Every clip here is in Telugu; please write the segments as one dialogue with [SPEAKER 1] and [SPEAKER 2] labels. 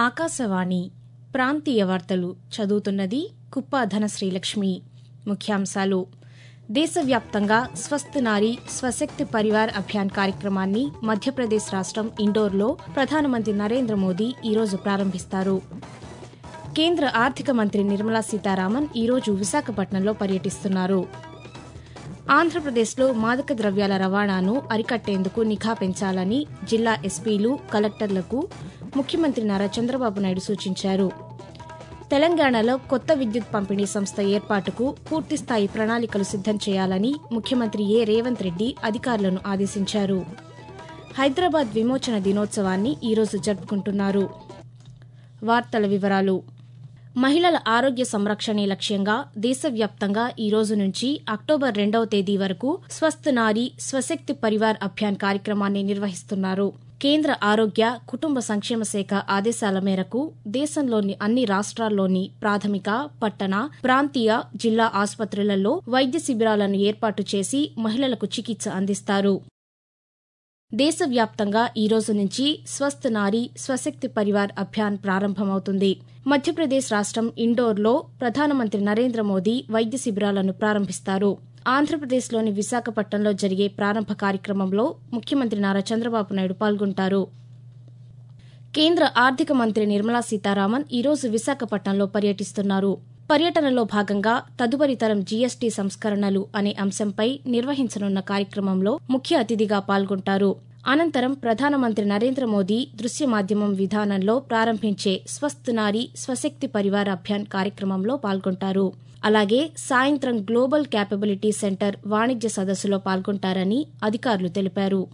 [SPEAKER 1] ఆకాశవాణి ప్రాంతీయ వార్తలు చదువుతున్నది కుప్ప ధనశ్రీలక్ష్మి ముఖ్యాంశాలు దేశవ్యాప్తంగా స్వస్థ్ నారీ స్వశక్తి పరివార్ అభియాన్ కార్యక్రమాన్ని మధ్యప్రదేశ్ రాష్ట్రం ఇండోర్లో ప్రధానమంత్రి నరేంద్ర మోదీ ఈరోజు ప్రారంభిస్తారు కేంద్ర ఆర్థిక మంత్రి నిర్మలా సీతారామన్ ఈరోజు విశాఖపట్నంలో పర్యటిస్తున్నారు ఆంధ్రప్రదేశ్లో మాదక ద్రవ్యాల రవాణాను అరికట్టేందుకు నిఘా పెంచాలని జిల్లా ఎస్పీలు కలెక్టర్లకు ముఖ్యమంత్రి నారా చంద్రబాబు నాయుడు సూచించారు తెలంగాణలో కొత్త విద్యుత్ పంపిణీ సంస్థ ఏర్పాటుకు పూర్తిస్థాయి ప్రణాళికలు సిద్దం చేయాలని ముఖ్యమంత్రి ఏ రేవంత్ రెడ్డి అధికారులను ఆదేశించారు హైదరాబాద్ విమోచన దినోత్సవాన్ని ఈరోజు జరుపుకుంటున్నారు వార్తల వివరాలు మహిళల ఆరోగ్య సంరక్షణే లక్ష్యంగా దేశవ్యాప్తంగా ఈ రోజు నుంచి అక్టోబర్ రెండవ తేదీ వరకు స్వస్థ్ నారీ స్వశక్తి పరివార్ అభియాన్ కార్యక్రమాన్ని నిర్వహిస్తున్నారు కేంద్ర ఆరోగ్య కుటుంబ సంక్షేమ శాఖ ఆదేశాల మేరకు దేశంలోని అన్ని రాష్ట్రాల్లోని ప్రాథమిక పట్టణ ప్రాంతీయ జిల్లా ఆసుపత్రులలో వైద్య శిబిరాలను ఏర్పాటు చేసి మహిళలకు చికిత్స అందిస్తారు దేశవ్యాప్తంగా ఈ రోజు నుంచి స్వస్థ్ నారీ స్వశక్తి పరివార్ అభియాన్ ప్రారంభమవుతుంది మధ్యప్రదేశ్ రాష్ట్రం ఇండోర్లో ప్రధానమంత్రి నరేంద్ర మోదీ వైద్య శిబిరాలను ప్రారంభిస్తారు ఆంధ్రప్రదేశ్లోని విశాఖపట్నంలో జరిగే ప్రారంభ కార్యక్రమంలో ముఖ్యమంత్రి నారా చంద్రబాబు నాయుడు పాల్గొంటారు కేంద్ర ఆర్థిక మంత్రి నిర్మలా సీతారామన్ ఈరోజు విశాఖపట్నంలో పర్యటిస్తున్నారు పర్యటనలో భాగంగా తదుపరి తరం జీఎస్టీ సంస్కరణలు అనే అంశంపై నిర్వహించనున్న కార్యక్రమంలో ముఖ్య అతిథిగా పాల్గొంటారు అనంతరం ప్రధానమంత్రి నరేంద్ర మోదీ దృశ్య మాధ్యమం విధానంలో ప్రారంభించే స్వస్థ్ నారీ స్వశక్తి పరివార్ అభియాన్ కార్యక్రమంలో పాల్గొంటారు అలాగే సాయంత్రం గ్లోబల్ క్యాపబిలిటీ సెంటర్ వాణిజ్య సదస్సులో పాల్గొంటారని అధికారులు తెలిపారు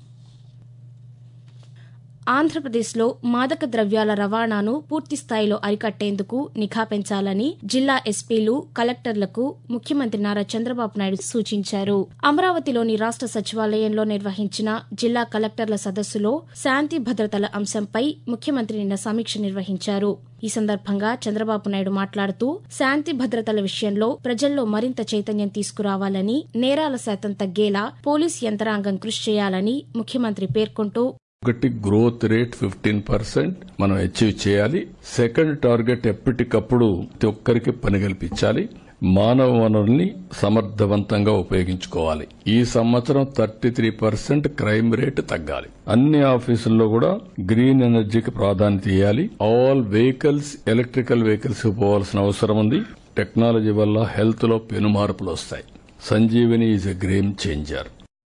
[SPEAKER 1] ఆంధ్రప్రదేశ్లో మాదక ద్రవ్యాల రవాణాను పూర్తిస్థాయిలో అరికట్టేందుకు నిఘా పెంచాలని జిల్లా ఎస్పీలు కలెక్టర్లకు ముఖ్యమంత్రి నారా చంద్రబాబు నాయుడు సూచించారు అమరావతిలోని రాష్ట సచివాలయంలో నిర్వహించిన జిల్లా కలెక్టర్ల సదస్సులో శాంతి భద్రతల అంశంపై ముఖ్యమంత్రి నిన్న సమీక్ష నిర్వహించారు ఈ సందర్భంగా చంద్రబాబు నాయుడు మాట్లాడుతూ శాంతి భద్రతల విషయంలో ప్రజల్లో మరింత చైతన్యం తీసుకురావాలని నేరాల శాతం తగ్గేలా పోలీస్ యంత్రాంగం కృషి చేయాలని ముఖ్యమంత్రి పేర్కొంటూ
[SPEAKER 2] ఒకటి గ్రోత్ రేట్ ఫిఫ్టీన్ పర్సెంట్ మనం అచీవ్ చేయాలి సెకండ్ టార్గెట్ ఎప్పటికప్పుడు ప్రతి ఒక్కరికి పని కల్పించాలి మానవ వనరుల్ని సమర్థవంతంగా ఉపయోగించుకోవాలి ఈ సంవత్సరం thirty three percent crime rate తగ్గాలి అన్ని ఆఫీసుల్లో కూడా గ్రీన్ ఎనర్జీకి ప్రాధాన్యత ఇవ్వాలి ఆల్ వెహికల్స్ ఎలక్ట్రికల్ వెహికల్స్ పోవాల్సిన అవసరం ఉంది టెక్నాలజీ వల్ల హెల్త్ లో పెను మార్పులు వస్తాయి Sanjeevani is a game changer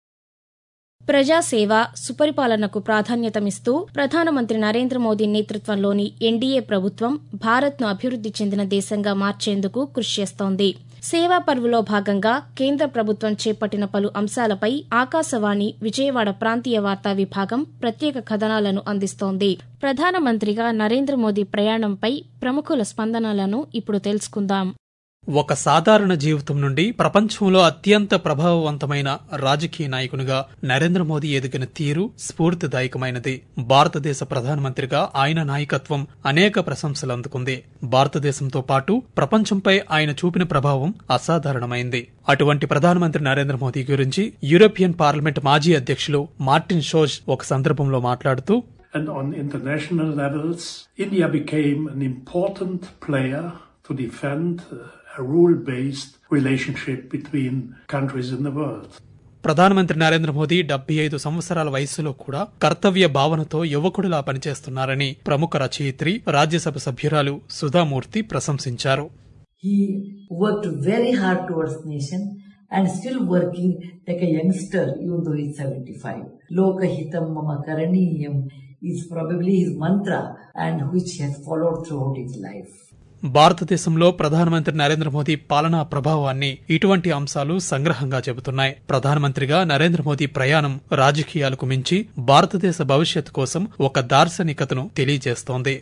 [SPEAKER 1] ప్రజాసేవ సుపరిపాలనకు ప్రాధాన్యతమిస్తూ ప్రధానమంత్రి నరేంద్ర మోదీ నేతృత్వంలోని ఎన్డీఏ ప్రభుత్వం భారత్ను అభివృద్ది చెందిన దేశంగా మార్చేందుకు కృషి చేస్తోంది సేవా పర్వులో భాగంగా కేంద్ర ప్రభుత్వం చేపట్టిన పలు అంశాలపై ఆకాశవాణి విజయవాడ ప్రాంతీయ వార్తా విభాగం ప్రత్యేక కథనాలను అందిస్తోంది ప్రధానమంత్రిగా నరేంద్ర మోదీ ప్రయాణంపై ప్రముఖుల స్పందనలను ఇప్పుడు తెలుసుకుందాం
[SPEAKER 3] ఒక సాధారణ జీవితం నుండి ప్రపంచంలో అత్యంత ప్రభావవంతమైన రాజకీయ నాయకునిగా నరేంద్ర మోదీ ఎదిగిన తీరు స్ఫూర్తిదాయకమైనది భారతదేశ ప్రధానమంత్రిగా ఆయన నాయకత్వం అనేక ప్రశంసలు అందుకుంది భారతదేశంతో పాటు ప్రపంచంపై ఆయన చూపిన ప్రభావం అసాధారణమైంది అటువంటి ప్రధానమంత్రి నరేంద్ర మోదీ గురించి యూరోపియన్ పార్లమెంట్ మాజీ అధ్యక్షులు మార్టిన్ షోజ్ ఒక సందర్భంలో మాట్లాడుతూ
[SPEAKER 4] And on international levels, India became an important player to defend a rule-based relationship between countries in the world.
[SPEAKER 3] ప్రధానమంత్రి నరేంద్ర మోదీ డెబ్బై ఐదు సంవత్సరాల వయస్సులో కూడా కర్తవ్య భావనతో యువకుడిలా పనిచేస్తున్నారని ప్రముఖ రచయిత్రి రాజ్యసభ సభ్యురాలు సుధామూర్తి ప్రశంసించారు
[SPEAKER 5] He worked very hard towards nation and still working like a youngster even though he's 75. Lokahitam mama karaniyam is probably his mantra and which he has followed throughout his life.
[SPEAKER 3] భారతదేశంలో ప్రధానమంత్రి నరేంద్ర మోదీ పాలనా ప్రభావాన్ని ఇటువంటి అంశాలు సంగ్రహంగా చెబుతున్నాయి ప్రధానమంత్రిగా నరేంద్ర మోదీ ప్రయాణం రాజకీయాలకు మించి భారతదేశ భవిష్యత్తు కోసం ఒక దార్శనికతను తెలియజేస్తోంది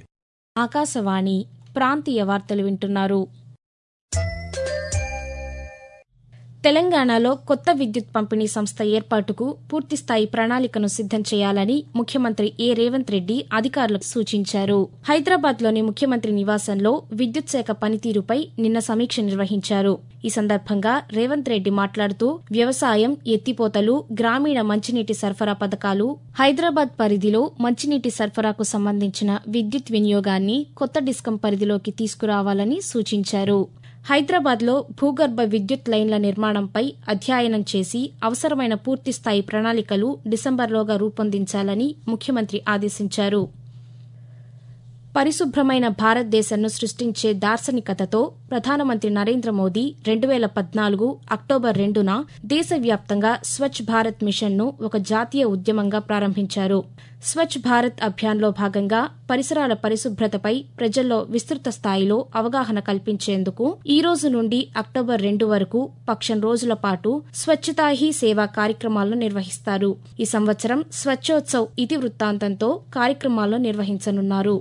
[SPEAKER 1] ఆకాశవాణి ప్రాంతీయ వార్తలు వింటున్నారు తెలంగాణలో కొత్త విద్యుత్ పంపిణీ సంస్థ ఏర్పాటుకు పూర్తిస్థాయి ప్రణాళికను సిద్దం చేయాలని ముఖ్యమంత్రి ఏ రేవంత్ రెడ్డి అధికారులకు సూచించారు హైదరాబాద్లోని ముఖ్యమంత్రి నివాసంలో విద్యుత్ శాఖ పనితీరుపై నిన్న సమీక్ష నిర్వహించారు ఈ సందర్భంగా రేవంత్ రెడ్డి మాట్లాడుతూ వ్యవసాయం ఎత్తిపోతలు గ్రామీణ మంచినీటి సరఫరా పథకాలు హైదరాబాద్ పరిధిలో మంచినీటి సరఫరాకు సంబంధించిన విద్యుత్ వినియోగాన్ని కొత్త డిస్కం పరిధిలోకి తీసుకురావాలని సూచించారు హైదరాబాద్లో భూగర్భ విద్యుత్ లైన్ల నిర్మాణంపై అధ్యయనం చేసి అవసరమైన పూర్తిస్థాయి ప్రణాళికలు డిసెంబర్లోగా రూపొందించాలని ముఖ్యమంత్రి ఆదేశించారు పరిశుభ్రమైన భారతదేశంను సృష్టించే దార్శనికతతో ప్రధానమంత్రి నరేంద్ర మోదీ రెండు వేల పద్నాలుగు అక్టోబర్ రెండున దేశవ్యాప్తంగా స్వచ్ఛ్ భారత్ మిషన్ను ఒక జాతీయ ఉద్యమంగా ప్రారంభించారు స్వచ్ఛ్ భారత్ అభియాన్లో భాగంగా పరిసరాల పరిశుభ్రతపై ప్రజల్లో విస్తృత స్థాయిలో అవగాహన కల్పించేందుకు ఈ రోజు నుండి అక్టోబర్ రెండు వరకు పక్షం రోజుల పాటు స్వచ్ఛతా హీ సేవా కార్యక్రమాలను నిర్వహిస్తారు ఈ సంవత్సరం స్వచ్ఛోత్సవ్ ఇతివృత్తాంతంతో కార్యక్రమాలను నిర్వహించనున్నారు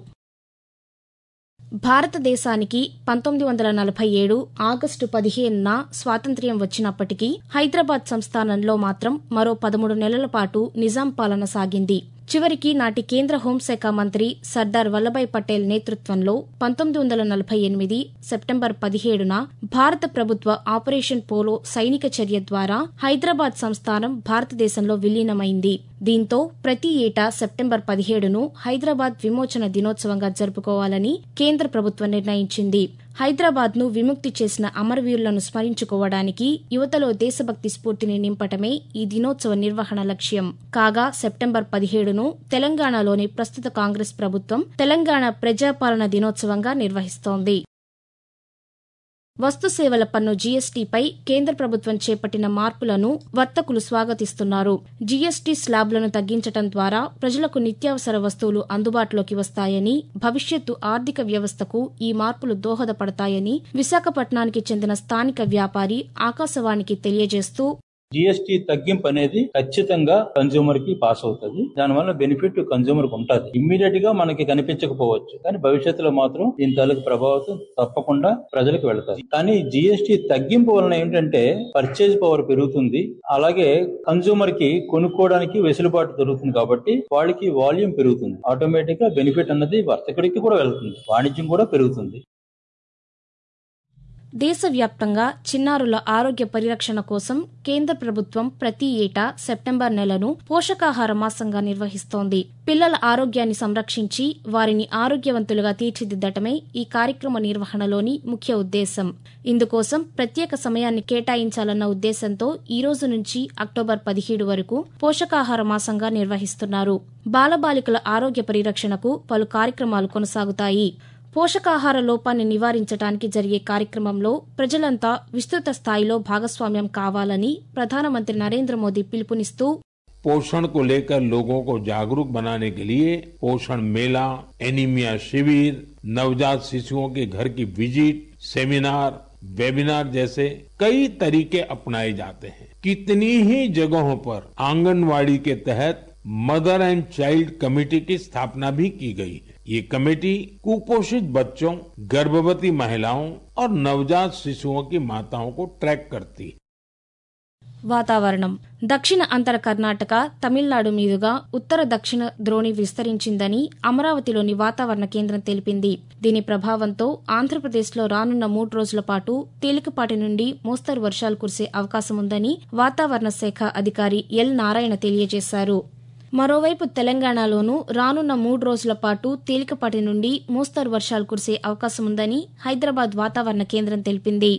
[SPEAKER 1] భారతదేశానికి పంతొమ్మిది వందల నలభై ఏడు ఆగస్టు పదిహేనున స్వాతంత్ర్యం వచ్చినప్పటికీ హైదరాబాద్ సంస్థానంలో మాత్రం మరో పదమూడు నెలల పాటు నిజాం పాలన సాగింది చివరికి నాటి కేంద్ర హోంశాఖ మంత్రి సర్దార్ వల్లభాయ్ పటేల్ నేతృత్వంలో పంతొమ్మిది వందల నలభై ఎనిమిది సెప్టెంబర్ పదిహేడున భారత ప్రభుత్వ ఆపరేషన్ పోలో సైనిక చర్య ద్వారా హైదరాబాద్ సంస్థానం భారతదేశంలో విలీనమైంది దీంతో ప్రతి ఏటా సెప్టెంబర్ పదిహేడును హైదరాబాద్ విమోచన దినోత్సవంగా జరుపుకోవాలని కేంద్ర ప్రభుత్వం నిర్ణయించింది హైదరాబాద్ ను విముక్తి చేసిన అమరవీరులను స్మరించుకోవడానికి యువతలో దేశభక్తి స్ఫూర్తిని నింపటమే ఈ దినోత్సవ నిర్వహణ లక్ష్యం కాగా సెప్టెంబర్ పదిహేడును తెలంగాణలోని ప్రస్తుత కాంగ్రెస్ ప్రభుత్వం తెలంగాణ ప్రజాపాలన దినోత్సవంగా నిర్వహిస్తోంది వస్తు సేవల పన్ను జీఎస్టీపై కేంద్ర ప్రభుత్వం చేపట్టిన మార్పులను వర్తకులు స్వాగతిస్తున్నారు జీఎస్టీ స్లాబ్లను తగ్గించడం ద్వారా ప్రజలకు నిత్యావసర వస్తువులు అందుబాటులోకి వస్తాయని భవిష్యత్తు ఆర్థిక వ్యవస్థకు ఈ మార్పులు దోహదపడతాయని విశాఖపట్నానికి చెందిన స్థానిక వ్యాపారి ఆకాశవాణికి తెలియజేస్తూ
[SPEAKER 6] జిఎస్టీ తగ్గింపు అనేది ఖచ్చితంగా కన్జ్యూమర్ కి పాస్ అవుతుంది దానివల్ల బెనిఫిట్ కన్జ్యూమర్ కి ఉంటుంది ఇమ్మీడియట్ గా మనకి కనిపించకపోవచ్చు కానీ భవిష్యత్తులో మాత్రం దీని తాలూకు ప్రభావం తప్పకుండా ప్రజలకు వెళతాయి కానీ జిఎస్టీ తగ్గింపు వలన ఏంటంటే పర్చేజ్ పవర్ పెరుగుతుంది అలాగే కన్జ్యూమర్ కి కొనుక్కోవడానికి వెసులుబాటు దొరుకుతుంది కాబట్టి వాళ్ళకి వాల్యూమ్ పెరుగుతుంది ఆటోమేటిక్ గా బెనిఫిట్ అన్నది వర్తకుడికి కూడా వెళ్తుంది వాణిజ్యం కూడా పెరుగుతుంది
[SPEAKER 1] దేశవ్యాప్తంగా చిన్నారుల ఆరోగ్య పరిరక్షణ కోసం కేంద్ర ప్రభుత్వం ప్రతి ఏటా సెప్టెంబర్ నెలను పోషకాహార మాసంగా నిర్వహిస్తోంది పిల్లల ఆరోగ్యాన్ని సంరక్షించి వారిని ఆరోగ్యవంతులుగా తీర్చిదిద్దటమే ఈ కార్యక్రమ నిర్వహణలోని ముఖ్య ఉద్దేశం ఇందుకోసం ప్రత్యేక సమయాన్ని కేటాయించాలన్న ఉద్దేశంతో ఈ రోజు నుంచి అక్టోబర్ పదిహేడు వరకు పోషకాహార మాసంగా నిర్వహిస్తున్నారు బాలబాలికల ఆరోగ్య పరిరక్షణకు పలు కార్యక్రమాలు కొనసాగుతాయి పోషకాహార లోపాన్ని నివారించడానికి జరిగే కార్యక్రమంలో ప్రజలంతా విస్తృత స్థాయిలో భాగస్వామ్యం కావాలని ప్రధానమంత్రి నరేంద్ర మోదీ పిలుపునిస్తూ
[SPEAKER 7] पोषण को लेकर लोगों को जागरूक बनाने के लिए पोषण मेला एनीमिया शिविर नवजात शिशुओं के घर की विजिट सेमिनार वेबिनार जैसे कई तरीके अपनाए जाते हैं कितनी ही जगहों पर आंगनवाड़ी के तहत मदर एंड चाइल्ड कमेटी की स्थापना भी की गई है ये कमेटी कुपोषित बच्चों गर्भवती महिलाओं और नवजात शिशुओं की माताओं को ट्रैक करती है
[SPEAKER 1] వాతావరణం దక్షిణ అంతర కర్ణాటక తమిళనాడు మీదుగా ఉత్తర దక్షిణ ద్రోణి విస్తరించిందని అమరావతిలోని వాతావరణ కేంద్రం తెలిపింది దీని ప్రభావంతో ఆంధ్రప్రదేశ్లో రానున్న మూడు రోజుల పాటు తేలికపాటి నుండి మోస్తరు వర్షాలు కురిసే అవకాశముందని వాతావరణ శాఖ అధికారి ఎల్ నారాయణ తెలియజేశారు మరోవైపు తెలంగాణలోనూ రానున్న మూడు రోజుల పాటు తేలికపాటి నుండి మోస్తరు వర్షాలు కురిసే అవకాశముందని హైదరాబాద్ వాతావరణ కేంద్రం తెలిపింది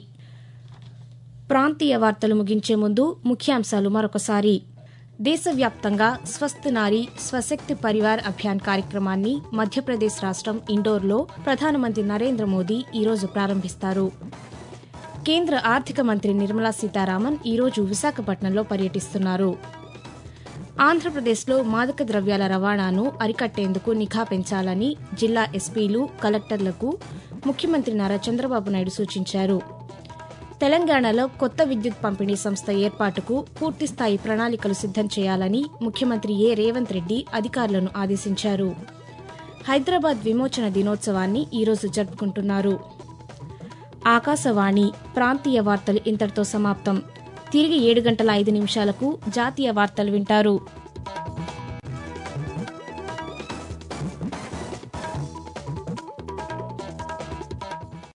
[SPEAKER 1] ప్రాంతీయ వార్తలు ముగించే ముందు ముఖ్యాంశాలు మరొకసారి దేశవ్యాప్తంగా స్వస్థ నారి స్వశక్తి పరివార్ అభియాన్ కార్యక్రమాన్ని మధ్యప్రదేశ్ రాష్ట్రం ఇండోర్లో ప్రధానమంత్రి నరేంద్ర మోదీ ఈరోజు ప్రారంభిస్తారు కేంద్ర ఆర్థిక మంత్రి నిర్మలా సీతారామన్ ఈరోజు విశాఖపట్నంలో పర్యటిస్తున్నారు ఆంధ్రప్రదేశ్లో మాదక ద్రవ్యాల రవాణాను అరికట్టేందుకు నిఘా పెంచాలని జిల్లా ఎస్పీలు కలెక్టర్లకు ముఖ్యమంత్రి నారా చంద్రబాబు నాయుడు సూచించారు తెలంగాణలో కొత్త విద్యుత్ పంపిణీ సంస్థ ఏర్పాటుకు పూర్తిస్థాయి ప్రణాళికలు సిద్దం చేయాలని ముఖ్యమంత్రి ఏ రేవంత్ రెడ్డి అధికారులను ఆదేశించారు హైదరాబాద్ విమోచన దినోత్సవాన్ని ఈరోజు జరుపుకుంటున్నారు ఆకాశవాణి ప్రాంతీయ వార్తలు ఇంతటితో సమాప్తం తిరిగి ఏడు గంటల ఐదు నిమిషాలకు జాతీయ వార్తలు వింటారు